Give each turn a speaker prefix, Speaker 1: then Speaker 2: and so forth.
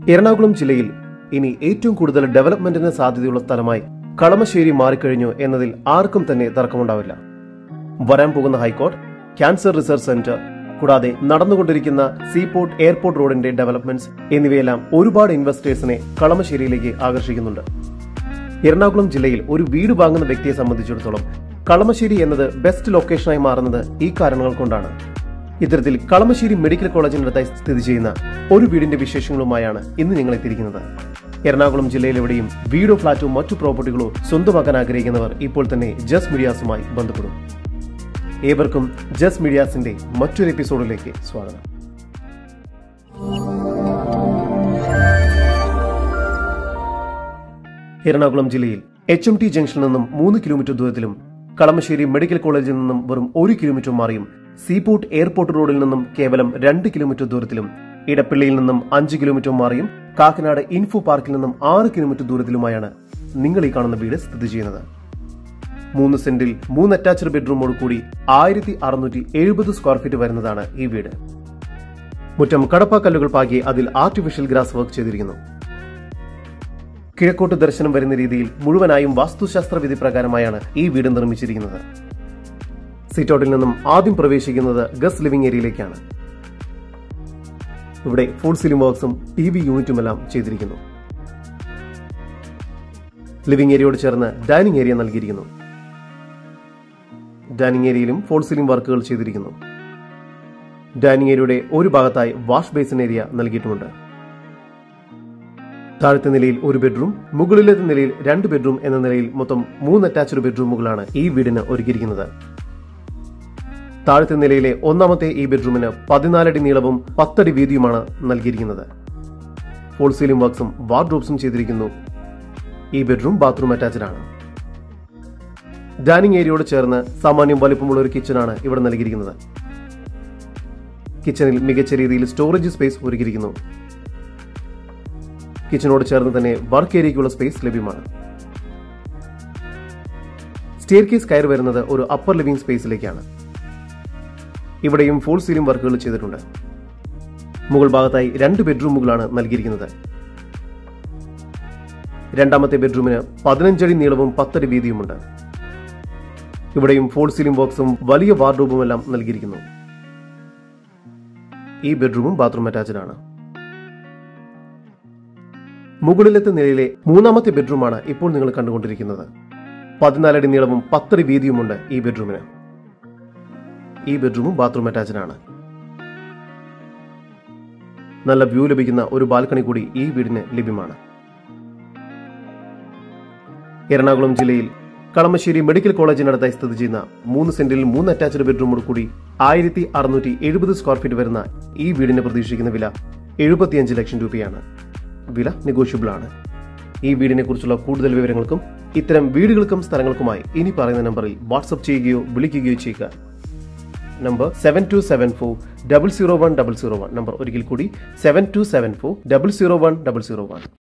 Speaker 1: എറണാകുളം ജില്ലയിൽ ഇനി ഏറ്റവും കൂടുതൽ ഡെവലപ്മെന്റിന് സാധ്യതയുള്ള സ്ഥലമായി കളമശ്ശേരി മാറിക്കഴിഞ്ഞു എന്നതിൽ ആർക്കും തന്നെ തർക്കമുണ്ടാവില്ല വരാൻ പോകുന്ന ഹൈക്കോർട്ട് ക്യാൻസർ റിസർച്ച് സെന്റർ കൂടാതെ നടന്നുകൊണ്ടിരിക്കുന്ന സീപോർട്ട് എയർപോർട്ട് റോഡിന്റെ ഡെവലപ്മെന്റ്സ് എന്നിവയെല്ലാം ഒരുപാട് ഇൻവെസ്റ്റേഴ്സിനെ കളമശ്ശേരിയിലേക്ക് ആകർഷിക്കുന്നുണ്ട് എറണാകുളം ജില്ലയിൽ ഒരു വീട് വാങ്ങുന്ന വ്യക്തിയെ സംബന്ധിച്ചിടത്തോളം കളമശ്ശേരി എന്നത് ബെസ്റ്റ് ലൊക്കേഷനായി മാറുന്നത് ഈ കാരണങ്ങൾ കൊണ്ടാണ് ഇത്തരത്തിൽ കളമശ്ശേരി മെഡിക്കൽ കോളേജിനടുത്തായി സ്ഥിതി ചെയ്യുന്ന ഒരു വീടിന്റെ വിശേഷങ്ങളുമായാണ് ഇന്ന് നിങ്ങൾ എത്തിയിരിക്കുന്നത് എറണാകുളം ജില്ലയിലെവിടെയും വീടോ ഫ്ളാറ്റോ മറ്റു പ്രോപ്പർട്ടികളോ സ്വന്തമാക്കാൻ ആഗ്രഹിക്കുന്നവർ ഇപ്പോൾ തന്നെ ജസ് മീഡിയാസുമായി ബന്ധപ്പെടും ഏവർക്കും ജസ് മീഡിയാസിന്റെ മറ്റൊരു എപ്പിസോഡിലേക്ക് സ്വാഗതം എറണാകുളം ജില്ലയിൽ എച്ച് എം ടി ജംഗ്ഷനിൽ നിന്നും മൂന്ന് കിലോമീറ്റർ ദൂരത്തിലും കളമശ്ശേരി മെഡിക്കൽ കോളേജിൽ നിന്നും വെറും ഒരു കിലോമീറ്റർ മാറിയും സീപോർട്ട് എയർപോർട്ട് റോഡിൽ നിന്നും കേവലം രണ്ട് കിലോമീറ്റർ ദൂരത്തിലും ഇടപ്പള്ളിയിൽ നിന്നും അഞ്ച് കിലോമീറ്റർ മാറിയും കാക്കനാട് ഇൻഫോ പാർക്കിൽ നിന്നും ആറ് കിലോമീറ്റർ ദൂരത്തിലുമായാണ് നിങ്ങൾ ഈ കാണുന്ന വീട് സ്ഥിതി ചെയ്യുന്നത് മൂന്ന് സെന്റിൽ മൂന്ന് അറ്റാച്ച്ഡ് ബെഡ്റൂമോട് കൂടി ആയിരത്തി അറുന്നൂറ്റി എഴുപത് സ്ക്വയർ ഫീറ്റ് വരുന്നതാണ് ഈ വീട് മുറ്റം കടപ്പാക്കല്ലുകൾ പാകി അതിൽ ആർട്ടിഫിഷ്യൽ ഗ്രാസ് വർക്ക് ചെയ്തിരിക്കുന്നു കിഴക്കോട്ട് ദർശനം വരുന്ന രീതിയിൽ മുഴുവനായും വാസ്തുശാസ്ത്ര വിധി പ്രകാരമായാണ് ഈ വീട് നിർമ്മിച്ചിരിക്കുന്നത് സിറ്റൗട്ടിൽ നിന്നും ആദ്യം പ്രവേശിക്കുന്നത് ഗസ് ലിവിംഗ് ഏരിയയിലേക്കാണ് ഇവിടെ ഫുൾ സീലിംഗ് വർക്ക്സും ടി വി യൂണിറ്റുമെല്ലാം ചെയ്തിരിക്കുന്നു ലിവിംഗ് ഏരിയയോട് ചേർന്ന് ഡൈനിങ് ഏരിയ നൽകിയിരിക്കുന്നു ഡൈനിങ് ഏരിയയിലും ഫോൾ സീലിംഗ് വർക്കുകൾ ചെയ്തിരിക്കുന്നു ഡൈനിങ് ഏരിയയുടെ ഒരു ഭാഗത്തായി വാഷ് ബേസിൻ ഏരിയ നൽകിയിട്ടുമുണ്ട് താഴത്തെ നിലയിൽ ഒരു ബെഡ്റൂം മുകളിലത്തെ നിലയിൽ രണ്ട് ബെഡ്റൂം എന്ന നിലയിൽ മൊത്തം മൂന്ന് അറ്റാച്ച്ഡ് ബെഡ്റൂമുകളാണ് ഈ വീടിന് ഒരുക്കിയിരിക്കുന്നത് താഴത്തെ നിലയിലെ ഒന്നാമത്തെ ഈ ബെഡ്റൂമിന് പതിനാലടി നീളവും പത്തടി വീതിയുമാണ് നൽകിയിരിക്കുന്നത് ഫോൾ സീലിംഗ് വർക്ക്സും വാർഡ്രോബ്സും ചെയ്തിരിക്കുന്നു ഈ ബെഡ്റൂം ബാത്റൂം അറ്റാച്ച്ഡ് ആണ് ഡൈനിങ് ഏരിയയോട് ചേർന്ന് സാമാന്യം വലിപ്പമുള്ള ഒരു കിച്ചണാണ് ഇവിടെ നൽകിയിരിക്കുന്നത് കിച്ചണിൽ മികച്ച രീതിയിൽ സ്റ്റോറേജ് സ്പേസ് ഒരുക്കിയിരിക്കുന്നു കിച്ചണോട് ചേർന്ന് തന്നെ വർക്ക് ഏരിയയ്ക്കുള്ള സ്പേസ് ലഭ്യമാണ് സ്റ്റെയർ കേസ് കയറി വരുന്നത് ഒരു അപ്പർ ലിവിംഗ് സ്പേസിലേക്കാണ് ഇവിടെയും ഫുൾ സീലിംഗ് വർക്കുകൾ ചെയ്തിട്ടുണ്ട് മുകൾ ഭാഗത്തായി രണ്ട് ബെഡ്റൂമുകളാണ് നൽകിയിരിക്കുന്നത് രണ്ടാമത്തെ ബെഡ്റൂമിന് പതിനഞ്ചടി നീളവും പത്തടി വീതിയുമുണ്ട് ഇവിടെയും ഫോൾ സീലിംഗ് ബോക്സും വലിയ വാർഡ്രോബും എല്ലാം നൽകിയിരിക്കുന്നു ഈ ബെഡ്റൂമും ബാത്റൂം അറ്റാച്ച്ഡ് ആണ് മുകളിലത്തെ നിലയിലെ മൂന്നാമത്തെ ബെഡ്റൂമാണ് ഇപ്പോൾ നിങ്ങൾ കണ്ടുകൊണ്ടിരിക്കുന്നത് പതിനാലടി നീളവും പത്തടി വീതിയുമുണ്ട് ഈ ബെഡ്റൂമിന് ഈ ബെഡ്റൂമും ബാത്റൂം അറ്റാച്ച്ഡ് ആണ് നല്ല വ്യൂ ലഭിക്കുന്ന ഒരു ബാൽക്കണി കൂടി ഈ വീടിന് ലഭ്യമാണ് എറണാകുളം ജില്ലയിൽ കളമശ്ശേരി മെഡിക്കൽ കോളേജിനടുത്തായി സ്ഥിതി ചെയ്യുന്ന മൂന്ന് സെന്റിൽ മൂന്ന് അറ്റാച്ച്ഡ് ബെഡ്റൂമോട് കൂടി ആയിരത്തി അറുന്നൂറ്റി എഴുപത് സ്ക്വയർ ഫീറ്റ് വരുന്ന ഈ വീടിന് പ്രതീക്ഷിക്കുന്ന വില എഴുപത്തിയഞ്ച് ലക്ഷം രൂപയാണ് വില നെഗോഷ്യബിൾ ആണ് ഈ വീടിനെ കുറിച്ചുള്ള കൂടുതൽ വിവരങ്ങൾക്കും ഇത്തരം വീടുകൾക്കും സ്ഥലങ്ങൾക്കുമായി ഇനി പറയുന്ന നമ്പറിൽ വാട്സപ്പ് ചെയ്യുകയോ വിളിക്കുകയോ ചെയ്യുക number seven two seven four double zero one double zero one number ഒരിക്കൽ കൂടി seven two seven four double zero one double zero one